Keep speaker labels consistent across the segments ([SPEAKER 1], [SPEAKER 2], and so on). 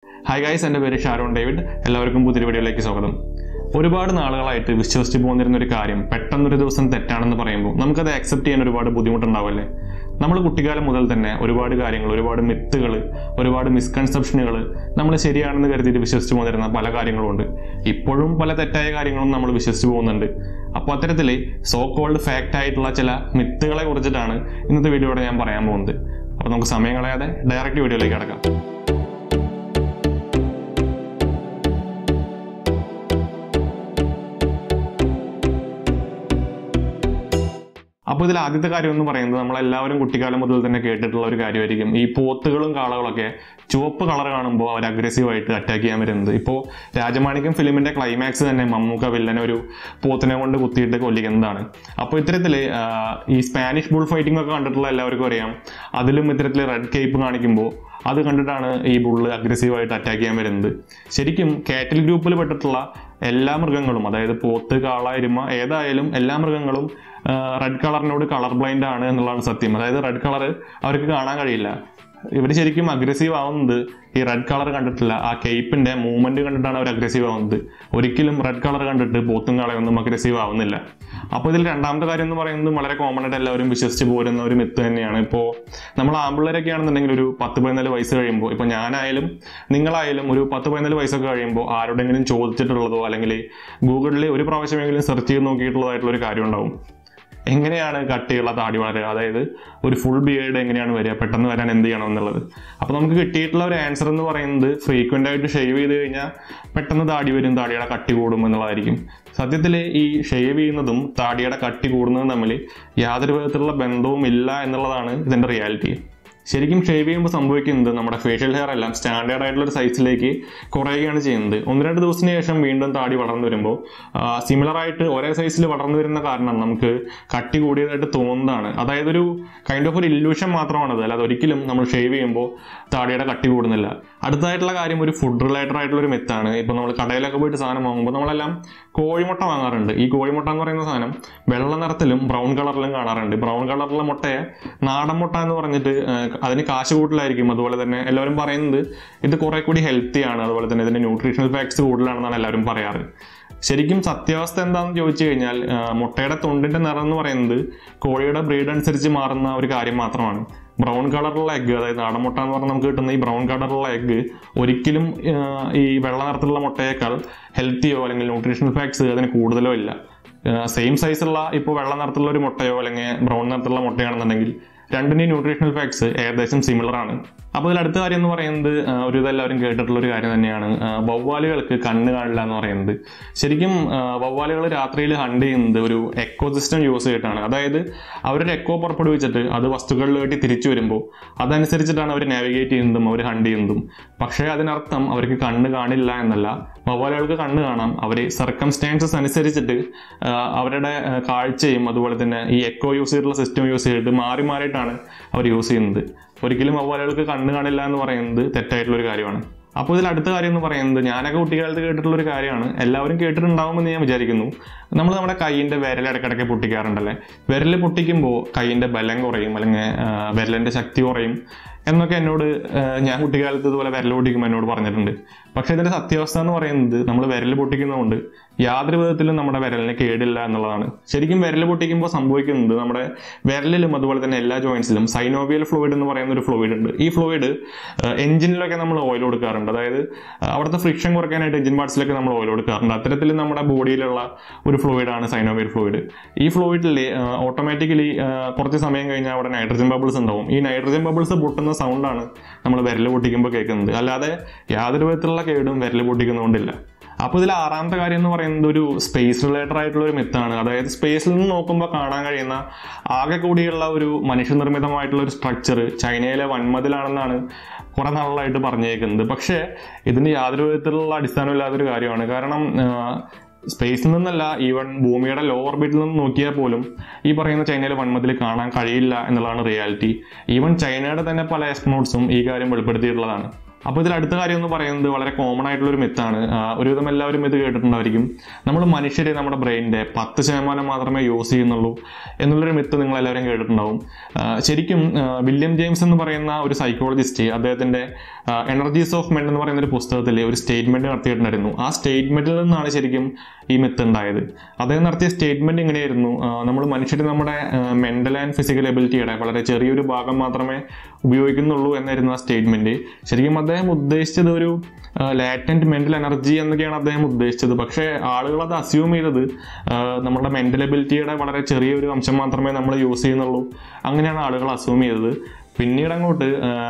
[SPEAKER 1] hi guys എൻ്റെ പേര് Sharon David എല്ലാവർക്കും പുതിയ വീഡിയോയിലേക്ക് സ്വാഗതം ഒരുപാട് നാളുകളായിട്ട് വിശ്വസിച്ച് പോന്നിരുന്ന ഒരു കാര്യം പെട്ടെന്നൊരു ദിവസം തെറ്റാണെന്ന് പറയുമ്പോൾ നമുക്കത് അക്സെപ്റ്റ് ചെയ്യാൻ ഒരുപാട് ബുദ്ധിമുട്ടുണ്ടാവല്ലേ നമ്മൾ കുട്ടിക്കാലം മുതൽ തന്നെ ഒരുപാട് കാര്യങ്ങൾ ഒരുപാട് മിത്തുകൾ ഒരുപാട് മിസ്കൺസെപ്ഷനുകൾ നമ്മൾ ശരിയാണെന്ന് കരുതിയിട്ട് വിശ്വസിച്ച് പോന്നിരുന്ന പല കാര്യങ്ങളുമുണ്ട് ഇപ്പോഴും പല തെറ്റായ കാര്യങ്ങളും നമ്മൾ വിശ്വസിച്ച് പോകുന്നുണ്ട് അപ്പോൾ അത്തരത്തിൽ സോ കോൾഡ് ഫാക്റ്റ് ആയിട്ടുള്ള ചില മിത്തുകളെ കുറിച്ചിട്ടാണ് ഇന്നത്തെ വീഡിയോയുടെ ഞാൻ പറയാൻ പോകുന്നത് അപ്പോൾ നമുക്ക് സമയം കളയാതെ ഡയറക്റ്റ് വീഡിയോയിലേക്ക് കിടക്കാം അപ്പോൾ ഇതിൽ ആദ്യത്തെ കാര്യം എന്ന് പറയുന്നത് നമ്മളെല്ലാവരും കുട്ടിക്കാലം മുതൽ തന്നെ കേട്ടിട്ടുള്ള ഒരു കാര്യമായിരിക്കും ഈ പോത്തുകളും കാളകളൊക്കെ ചുവപ്പ് കളർ കാണുമ്പോൾ അവർ അഗ്രസീവായിട്ട് അറ്റാക്ക് ചെയ്യാൻ വരുന്നത് ഇപ്പോൾ രാജമാണിക്യം ഫിലിമിന്റെ ക്ലൈമാക്സ് തന്നെ മമ്മൂക്ക വില്ലനെ ഒരു പോത്തിനെ കൊണ്ട് കുത്തിയിട്ട് കൊല്ലിക്കുന്നതാണ് അപ്പോൾ ഇത്തരത്തിൽ ഈ സ്പാനിഷ് ബുൾ ഫൈറ്റിംഗ് ഒക്കെ കണ്ടിട്ടുള്ള എല്ലാവർക്കും അറിയാം അതിലും ഇത്തരത്തിൽ റെഡ് കേപ്പ് കാണിക്കുമ്പോൾ അത് കണ്ടിട്ടാണ് ഈ ബുള്ള് അഗ്രസീവായിട്ട് അറ്റാക്ക് ചെയ്യാൻ വരുന്നത് ശരിക്കും കാറ്റൽ ഗ്രൂപ്പിൽ പെട്ടിട്ടുള്ള എല്ലാ മൃഗങ്ങളും അതായത് പോത്ത് കാള എരുമ ഏതായാലും എല്ലാ മൃഗങ്ങളും റെഡ് കളറിനോട് കളർ ബ്ലൈൻഡ് ആണ് എന്നുള്ളതാണ് സത്യം അതായത് റെഡ് കളർ അവർക്ക് കാണാൻ കഴിയില്ല ഇവർ ശരിക്കും അഗ്രസീവ് ആവുന്നത് ഈ റെഡ് കളർ കണ്ടിട്ടില്ല ആ കേപ്പിന്റെ മൂവ്മെന്റ് കണ്ടിട്ടാണ് അവർ അഗ്രസീവ് ആവുന്നത് ഒരിക്കലും റെഡ് കളർ കണ്ടിട്ട് പോത്തും കാളയൊന്നും അഗ്രസീവ് ആവുന്നില്ല അപ്പോൾ ഇതിൽ രണ്ടാമത്തെ കാര്യം എന്ന് പറയുന്നത് വളരെ കോമൺ ആയിട്ട് എല്ലാവരും വിശ്വസിച്ച് പോരുന്ന ഒരു മിത്ത് തന്നെയാണ് ഇപ്പോൾ നമ്മൾ ആമ്പിള്ളേരൊക്കെ ആണെന്നുണ്ടെങ്കിൽ ഒരു പത്ത് പതിനാല് വയസ്സ് കഴിയുമ്പോൾ ഇപ്പോൾ ഞാനായാലും നിങ്ങളായാലും ഒരു പത്ത് പതിനാല് വയസ്സൊക്കെ കഴിയുമ്പോൾ ആരോടെങ്കിലും ചോദിച്ചിട്ടുള്ളതോ അല്ലെങ്കിൽ ഗൂഗിളിൽ ഒരു പ്രാവശ്യമെങ്കിലും സെർച്ച് ചെയ്ത് നോക്കിയിട്ടുള്ളതായിട്ടുള്ള ഒരു കാര്യം ഉണ്ടാവും എങ്ങനെയാണ് കട്ടിയുള്ള താടി വളരുക അതായത് ഒരു ഫുൾ ബിയേഡ് എങ്ങനെയാണ് വരിക പെട്ടെന്ന് വരാൻ എന്ത് ചെയ്യണം എന്നുള്ളത് അപ്പോൾ നമുക്ക് കിട്ടിയിട്ടുള്ള ഒരു ആൻസർ എന്ന് പറയുന്നത് ഫ്രീക്വൻ്റ് ആയിട്ട് ഷേവ് ചെയ്ത് കഴിഞ്ഞാൽ പെട്ടെന്ന് താടി വരും താടിയുടെ കട്ടി കൂടും എന്നുള്ളതായിരിക്കും സത്യത്തിൽ ഈ ഷേവ് ചെയ്യുന്നതും താടിയുടെ കട്ടി കൂടുന്നതും തമ്മിൽ യാതൊരു വിധത്തിലുള്ള ബന്ധവും ഇല്ല എന്നുള്ളതാണ് ഇതിൻ്റെ റിയാലിറ്റി ശരിക്കും ഷേവ് ചെയ്യുമ്പോൾ സംഭവിക്കുന്നത് നമ്മുടെ ഫേഷ്യൽ ഹെയർ എല്ലാം സ്റ്റാൻഡേർഡ് ആയിട്ടുള്ള ഒരു സൈസിലേക്ക് കുറയുകയാണ് ചെയ്യുന്നത് ഒന്ന് രണ്ട് ദിവസത്തിന് ശേഷം വീണ്ടും താടി വളർന്നു വരുമ്പോൾ സിമിലർ ആയിട്ട് ഒരേ സൈസിൽ വളർന്നു വരുന്ന കാരണം നമുക്ക് കട്ടി കൂടിയതായിട്ട് തോന്നുന്നതാണ് അതായത് ഒരു കൈൻഡ് ഓഫ് ഒരു ഇല്യൂഷൻ മാത്രമാണത് അല്ലാതെ ഒരിക്കലും നമ്മൾ ഷേവ് ചെയ്യുമ്പോൾ താടിയുടെ കട്ടി കൂടുന്നില്ല അടുത്തതായിട്ടുള്ള കാര്യം ഒരു ഫുഡ് റിലേറ്റഡ് ആയിട്ടുള്ള ഒരു മെത്താണ് ഇപ്പോൾ നമ്മൾ കടയിലൊക്കെ പോയിട്ട് സാധനം വാങ്ങുമ്പോൾ നമ്മളെല്ലാം കോഴിമുട്ട വാങ്ങാറുണ്ട് ഈ കോഴിമുട്ട എന്ന് പറയുന്ന സാധനം വെള്ള നിറത്തിലും ബ്രൗൺ കളറിലും കാണാറുണ്ട് ബ്രൗൺ കളറിലുള്ള മുട്ടയെ നാടൻ മുട്ട എന്ന് പറഞ്ഞിട്ട് അതിന് കാശ് കൂടുതലായിരിക്കും അതുപോലെ തന്നെ എല്ലാവരും പറയുന്നത് ഇത് കുറെ കൂടി ഹെൽത്തി ആണ് അതുപോലെ തന്നെ ഇതിന്റെ ന്യൂട്രീഷണൽ ഫാക്ട്സ് കൂടുതലാണെന്നാണ് എല്ലാവരും പറയാറ് ശരിക്കും സത്യാവസ്ഥ എന്താണെന്ന് ചോദിച്ചു കഴിഞ്ഞാൽ മുട്ടയുടെ തൊണ്ടിന്റെ നിറം എന്ന് പറയുന്നത് കോഴിയുടെ ബ്രീഡ് അനുസരിച്ച് മാറുന്ന ഒരു കാര്യം മാത്രമാണ് ബ്രൗൺ കളറുള്ള എഗ്ഗ് അതായത് നാടൻ മുട്ട എന്ന് പറഞ്ഞാൽ നമുക്ക് കിട്ടുന്ന ഈ ബ്രൗൺ കളറുള്ള എഗ്ഗ് ഒരിക്കലും ഈ വെള്ള നിറത്തിലുള്ള മുട്ടയേക്കാൾ ഹെൽത്തിയോ അല്ലെങ്കിൽ ന്യൂട്രീഷണൽ ഫാക്ട്സ് അതിന് കൂടുതലോ ഇല്ല സെയിം സൈസുള്ള ഇപ്പോൾ വെള്ള നിറത്തിലുള്ള ഒരു മുട്ടയോ അല്ലെങ്കിൽ ബ്രൗൺ നിറത്തിലുള്ള മുട്ടയാണെന്നുണ്ടെങ്കിൽ രണ്ടിൻ്റെയും ന്യൂട്രീഷണൽ ഫാക്ട്സ് ഏകദേശം സിമിലർ ആണ് അപ്പോൾ ഇതിൽ അടുത്ത കാര്യം എന്ന് പറയുന്നത് ഒരു ഇതെല്ലാവരും കേട്ടിട്ടുള്ള ഒരു കാര്യം തന്നെയാണ് വവ്വാലുകൾക്ക് കണ്ണ് കാണില്ല എന്ന് പറയുന്നത് ശരിക്കും വവ്വാലുകൾ രാത്രിയിൽ ഹണ്ട് ചെയ്യുന്നത് ഒരു എക്കോ സിസ്റ്റം യൂസ് ചെയ്തിട്ടാണ് അതായത് അവരൊരു എക്കോ പുറപ്പെടുവിച്ചിട്ട് അത് വസ്തുക്കളിലേക്ക് തിരിച്ചു വരുമ്പോൾ അതനുസരിച്ചിട്ടാണ് അവർ നാവിഗേറ്റ് ചെയ്യുന്നതും അവർ ഹണ്ട് ചെയ്യുന്നതും പക്ഷേ അതിനർത്ഥം അവർക്ക് കണ്ണ് കാണില്ല എന്നല്ല വവ്വാലുകൾക്ക് കണ്ണ് കാണാം അവർ സർക്കംസ്റ്റാൻസസ് അനുസരിച്ചിട്ട് അവരുടെ കാഴ്ചയും അതുപോലെ തന്നെ ഈ എക്കോ യൂസ് ചെയ്തിട്ടുള്ള സിസ്റ്റം യൂസ് ചെയ്തിട്ട് മാറി മാറിയിട്ടാണ് അവർ യൂസ് ചെയ്യുന്നത് ഒരിക്കലും വവ്വാലുകൾക്ക് കണ്ണ് കാണില്ല എന്ന് പറയുന്നത് തെറ്റായിട്ടുള്ള ഒരു കാര്യമാണ് അപ്പോൾ ഇതിൽ അടുത്ത കാര്യം എന്ന് പറയുന്നത് ഞാനൊക്കെ കുട്ടിക്കാലത്ത് കേട്ടിട്ടുള്ള ഒരു കാര്യമാണ് എല്ലാവരും കേട്ടിട്ടുണ്ടാവുമെന്ന് ഞാൻ വിചാരിക്കുന്നു നമ്മൾ നമ്മുടെ കൈയിൻ്റെ വിരൽ ഇടയ്ക്കിടയ്ക്ക് പൊട്ടിക്കാറുണ്ടല്ലേ വിരൽ പൊട്ടിക്കുമ്പോൾ കൈയിൻ്റെ ബലം കുറയും അല്ലെങ്കിൽ വിരലിൻ്റെ ശക്തി കുറയും എന്നൊക്കെ എന്നോട് ഞാൻ കുട്ടിക്കാലത്ത് ഇതുപോലെ വിരൽ പൊട്ടിക്കുമ്പോൾ എന്നോട് പറഞ്ഞിട്ടുണ്ട് പക്ഷേ ഇതിന്റെ സത്യാവസ്ഥ എന്ന് പറയുന്നത് നമ്മൾ വിരൽ പൊട്ടിക്കുന്നതുകൊണ്ട് യാതൊരു വിധത്തിലും നമ്മുടെ വിരലിന് കേടില്ല എന്നുള്ളതാണ് ശരിക്കും വിരൽ പൊട്ടിക്കുമ്പോൾ സംഭവിക്കുന്നത് നമ്മുടെ വിരലിലും അതുപോലെ തന്നെ എല്ലാ ജോയിൻസിലും സൈനോവിയൽ ഫ്ലൂയിഡ് എന്ന് പറയുന്ന ഒരു ഫ്ലൂയിഡ് ഉണ്ട് ഈ ഫ്ലൂയിഡ് എഞ്ചിനിലൊക്കെ നമ്മൾ ഓയിൽ കൊടുക്കാറുണ്ട് അതായത് അവിടുത്തെ ഫ്രിക്ഷൻ കുറയ്ക്കാനായിട്ട് എഞ്ചിൻ പാർട്സിലൊക്കെ നമ്മൾ ഓയിൽ കൊടുക്കാറുണ്ട് അത്തരത്തിൽ നമ്മുടെ ബോഡിയിലുള്ള ഒരു ഫ്ലൂയിഡാണ് സൈനോവിയൽ ഫ്ലൂയിഡ് ഈ ഫ്ലൂയിഡിൽ ഓട്ടോമാറ്റിക്കലി കുറച്ച് സമയം കഴിഞ്ഞാൽ അവിടെ നൈട്രജൻ ബബിൾസ് ഉണ്ടാവും ഈ നൈട്രജൻ ബബിൾസ് പൊട്ടുന്ന സൗണ്ടാണ് നമ്മൾ വിരൽ പൊട്ടിക്കുമ്പോൾ കേൾക്കുന്നത് അല്ലാതെ യാതൊരു വിധത്തിലുള്ള കേടും വിരൽ പൊട്ടിക്കുന്നതുകൊണ്ടില്ല അപ്പോൾ ഇതിൽ ആറാമത്തെ കാര്യം എന്ന് പറയുന്നത് ഒരു സ്പേസ് റിലേറ്റഡ് ആയിട്ടുള്ള ഒരു മിത്താണ് അതായത് സ്പേസിൽ നിന്ന് നോക്കുമ്പോൾ കാണാൻ കഴിയുന്ന ആകെ കൂടിയുള്ള ഒരു മനുഷ്യനിർമ്മിതമായിട്ടുള്ള ഒരു സ്ട്രക്ചർ ചൈനയിലെ വൻമതിലാണെന്നാണ് കുറെ നാളായിട്ട് പറഞ്ഞേക്കുന്നത് പക്ഷേ ഇതിന് യാതൊരു വിധത്തിലുള്ള അടിസ്ഥാനമില്ലാത്തൊരു കാര്യമാണ് കാരണം സ്പേസിൽ നിന്നല്ല ഈവൻ ഭൂമിയുടെ ലോ ഓർബിറ്റിൽ നിന്ന് നോക്കിയാൽ പോലും ഈ പറയുന്ന ചൈനയിലെ വൻമതിൽ കാണാൻ കഴിയില്ല എന്നുള്ളതാണ് റിയാലിറ്റി ഈവൻ ചൈനയുടെ തന്നെ പല എസ്ട്രോണോട്ട്സും ഈ കാര്യം വെളിപ്പെടുത്തിയിട്ടുള്ളതാണ് അപ്പോൾ ഇതിൽ അടുത്ത കാര്യം എന്ന് പറയുന്നത് വളരെ കോമൺ ആയിട്ടുള്ള ഒരു മിത്താണ് ഒരുവിധം എല്ലാവരും ഇത് കേട്ടിട്ടുണ്ടായിരിക്കും നമ്മൾ മനുഷ്യരെ നമ്മുടെ ബ്രെയിനിന്റെ പത്ത് ശതമാനം മാത്രമേ യൂസ് ചെയ്യുന്നുള്ളൂ എന്നുള്ളൊരു മിത്ത് നിങ്ങൾ എല്ലാവരും കേട്ടിട്ടുണ്ടാവും ആ, ശരിക്കും ആ, വില്യം ജെയിംസ് എന്ന് പറയുന്ന ഒരു സൈക്കോളജിസ്റ്റ് അദ്ദേഹത്തിന്റെ എനർജീസ് ഓഫ് മെൻ എന്ന് പറയുന്ന ഒരു പുസ്തകത്തിൽ ഒരു സ്റ്റേറ്റ്മെന്റ് നടത്തിയിട്ടുണ്ടായിരുന്നു ആ സ്റ്റേറ്റ്മെന്റിൽ നിന്നാണ് ശരിക്കും ഈ മിത്ത് ഉണ്ടായത് അദ്ദേഹം നടത്തിയ സ്റ്റേറ്റ്മെന്റ് ഇങ്ങനെയായിരുന്നു നമ്മൾ മനുഷ്യർ നമ്മുടെ മെന്റൽ ആൻഡ് ഫിസിക്കൽ എബിലിറ്റിയുടെ വളരെ ചെറിയൊരു ഭാഗം മാത്രമേ ഉപയോഗിക്കുന്നുള്ളൂ എന്നായിരുന്നു ആ സ്റ്റേറ്റ്മെന്റ് ശരിക്കും അദ്ദേഹം ഉദ്ദേശിച്ചത് ഒരു ലാറ്റന്റ് മെന്റൽ എനർജി എന്നൊക്കെയാണ് അദ്ദേഹം ഉദ്ദേശിച്ചത് പക്ഷേ ആളുകൾ അത് അസ്യൂം ചെയ്തത് ആ, നമ്മുടെ മെന്റൽ എബിലിറ്റിയുടെ വളരെ ചെറിയൊരു അംശം മാത്രമേ നമ്മൾ യൂസ് ചെയ്യുന്നുള്ളൂ അങ്ങനെയാണ് ആളുകൾ അസ്യൂം ചെയ്തത് പിന്നീട് അങ്ങോട്ട്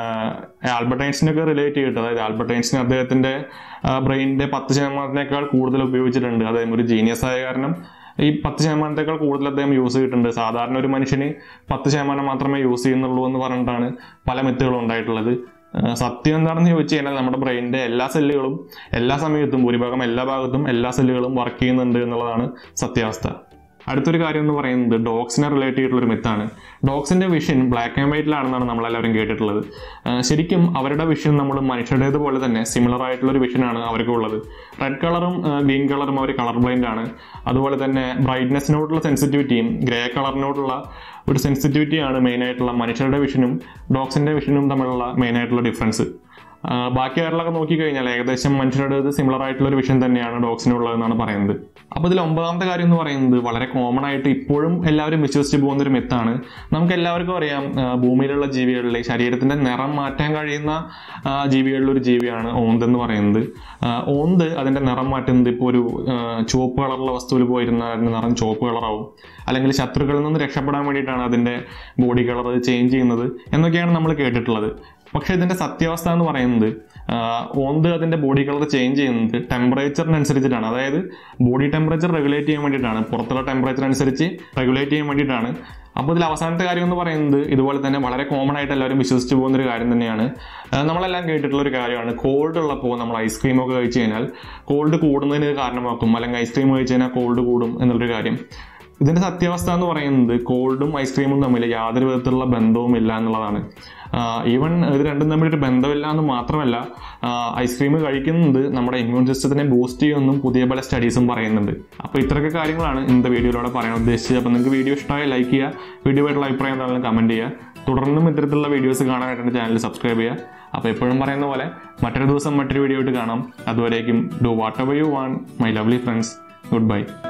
[SPEAKER 1] ആൽബർട്ട് ഐൻസ്റ്റീനൊക്കെ റിലേറ്റ് ചെയ്തിട്ട് അതായത് ആൽബർട്ട് ഐൻസ്റ്റീൻ അദ്ദേഹത്തിന്റെ ബ്രെയിനിന്റെ പത്ത് ശതമാനത്തിനേക്കാൾ കൂടുതൽ ഉപയോഗിച്ചിട്ടുണ്ട് അദ്ദേഹം ഒരു ജീനിയസ് ആയ കാരണം ഈ പത്ത് ശതമാനത്തേക്കാൾ കൂടുതൽ അദ്ദേഹം യൂസ് ചെയ്തിട്ടുണ്ട് സാധാരണ ഒരു മനുഷ്യന് പത്ത് ശതമാനം മാത്രമേ യൂസ് ചെയ്യുന്നുള്ളൂ എന്ന് പറഞ്ഞിട്ടാണ് പല മെത്തുകളും ഉണ്ടായിട്ടുള്ളത് ആ, സത്യം എന്താണെന്ന് ചോദിച്ചു കഴിഞ്ഞാൽ നമ്മുടെ ബ്രെയിനിന്റെ എല്ലാ സെല്ലുകളും എല്ലാ സമയത്തും ഭൂരിഭാഗം എല്ലാ ഭാഗത്തും എല്ലാ സെല്ലുകളും വർക്ക് ചെയ്യുന്നുണ്ട് എന്നുള്ളതാണ് സത്യാവസ്ഥ അടുത്തൊരു കാര്യം എന്ന് പറയുന്നത് ഡോഗ്സിനെ റിലേറ്റ് ചെയ്തിട്ടുള്ള ഒരു മിത്താണ് ഡോഗ്സിന്റെ വിഷൻ ബ്ലാക്ക് ആൻഡ് വൈറ്റിലാണെന്നാണ് നമ്മളെല്ലാവരും കേട്ടിട്ടുള്ളത് ആ, ശരിക്കും അവരുടെ വിഷൻ നമ്മൾ മനുഷ്യരുടേത് പോലെ തന്നെ സിമിലർ ആയിട്ടുള്ള ഒരു വിഷനാണ് അവർക്കുള്ളത് റെഡ് കളറും ഗ്രീൻ കളറും അവർ കളർ ബ്ലൈൻഡ് ആണ് അതുപോലെ തന്നെ ബ്രൈറ്റ്നെസ്സിനോടുള്ള സെൻസിറ്റിവിറ്റിയും ഗ്രേ കളറിനോടുള്ള ഒരു സെൻസിറ്റിവിറ്റിയാണ് മെയിൻ ആയിട്ടുള്ള മനുഷ്യരുടെ വിഷനും ഡോഗ്സിന്റെ വിഷനും തമ്മിലുള്ള മെയിൻ ആയിട്ടുള്ള ഡിഫറൻസ് ആ, ബാക്കി ആരിലൊക്കെ നോക്കിക്കഴിഞ്ഞാൽ ഏകദേശം മനുഷ്യരുടെ സിമിലർ ആയിട്ടുള്ള ഒരു വിഷൻ തന്നെയാണ് ഡോഗ്സിനുള്ളതെന്നാണ് പറയുന്നത് അപ്പോൾ ഇതിൽ ഒമ്പതാമത്തെ കാര്യം എന്ന് പറയുന്നത് വളരെ കോമൺ ആയിട്ട് ഇപ്പോഴും എല്ലാവരും വിശ്വസിച്ച് പോകുന്ന ഒരു മിത്താണ് നമുക്ക് എല്ലാവർക്കും അറിയാം ആ, ഭൂമിയിലുള്ള ജീവികളിൽ ശരീരത്തിന്റെ നിറം മാറ്റാൻ കഴിയുന്ന ആ, ജീവികളിൽ ഒരു ജീവിയാണ് ഓന്ത് എന്ന് പറയുന്നത് ആ, ഓന്ത് അതിന്റെ നിറം മാറ്റുന്നത് ഇപ്പോൾ ഒരു ആ, ചുവപ്പ് കളറുള്ള വസ്തുവിൽ പോയിരുന്ന അതിന്റെ നിറം ചുവപ്പ് കളറാവും അല്ലെങ്കിൽ ശത്രുക്കളിൽ നിന്ന് രക്ഷപ്പെടാൻ വേണ്ടിയിട്ടാണ് അതിന്റെ ബോഡി കളർ ചേഞ്ച് ചെയ്യുന്നത് എന്നൊക്കെയാണ് നമ്മൾ കേട്ടിട്ടുള്ളത് പക്ഷേ ഇതിന്റെ സത്യാവസ്ഥ എന്ന് പറയുന്നത് ആ, ഓന്ത് അതിന്റെ ബോഡി കളർ ചേഞ്ച് ചെയ്യുന്നത് ടെമ്പറേച്ചറിനനുസരിച്ചിട്ടാണ് അതായത് ബോഡി ടെമ്പറേച്ചർ റെഗുലേറ്റ് ചെയ്യാൻ വേണ്ടിയിട്ടാണ് പുറത്തുള്ള ടെമ്പറേച്ചർ അനുസരിച്ച് റെഗുലേറ്റ് ചെയ്യാൻ വേണ്ടിയിട്ടാണ് അപ്പോൾ ഇതിൽ അവസാനത്തെ കാര്യം എന്ന് പറയുന്നത് ഇതുപോലെ തന്നെ വളരെ കോമൺ ആയിട്ട് എല്ലാവരും വിശ്വസിച്ച് പോകുന്ന ഒരു കാര്യം തന്നെയാണ് ആ, നമ്മളെല്ലാം കേട്ടിട്ടുള്ള ഒരു കാര്യമാണ് കോൾഡ് ഉള്ളപ്പോൾ നമ്മൾ ഐസ്ക്രീം ഒക്കെ കഴിച്ചു കഴിഞ്ഞാൽ കോൾഡ് കൂടുന്നതിന് കാരണമാക്കും അല്ലെങ്കിൽ ഐസ്ക്രീം കഴിച്ചു കഴിഞ്ഞാൽ കോൾഡ് കൂടും എന്നുള്ളൊരു കാര്യം ഇതിന്റെ സത്യാവസ്ഥ എന്ന് പറയുന്നത് കോൾഡും ഐസ്ക്രീമും തമ്മിൽ യാതൊരു വിധത്തിലുള്ള ബന്ധവും ഇല്ല എന്നുള്ളതാണ് ഈവൻ ഇത് രണ്ടും തമ്മിൽ ഒരു ബന്ധമില്ല എന്ന് മാത്രമല്ല ഐസ്ക്രീം കഴിക്കുന്നത് നമ്മുടെ ഇമ്മ്യൂൺ സിസ്റ്റത്തിനെ ബൂസ്റ്റ് ചെയ്യുമെന്നും പുതിയ പല സ്റ്റഡീസും പറയുന്നുണ്ട് അപ്പോൾ ഇത്രയൊക്കെ കാര്യങ്ങളാണ് ഇന്നത്തെ വീഡിയോയിലൂടെ പറയാൻ ഉദ്ദേശിച്ചത് അപ്പോൾ നിങ്ങൾക്ക് വീഡിയോ ഇഷ്ടമായി ലൈക്ക് ചെയ്യുക വീഡിയോ ആയിട്ടുള്ള അഭിപ്രായം എന്താണെങ്കിലും കമൻറ്റ് ചെയ്യുക തുടർന്നും ഇത്തരത്തിലുള്ള വീഡിയോസ് കാണാനായിട്ട് എൻ്റെ ചാനൽ സബ്സ്ക്രൈബ് ചെയ്യുക അപ്പോൾ എപ്പോഴും പറയുന്ന പോലെ മറ്റൊരു ദിവസം മറ്റൊരു വീഡിയോ ആയിട്ട് കാണാം അതുവരേക്കും do whatever you want my lovely friends good by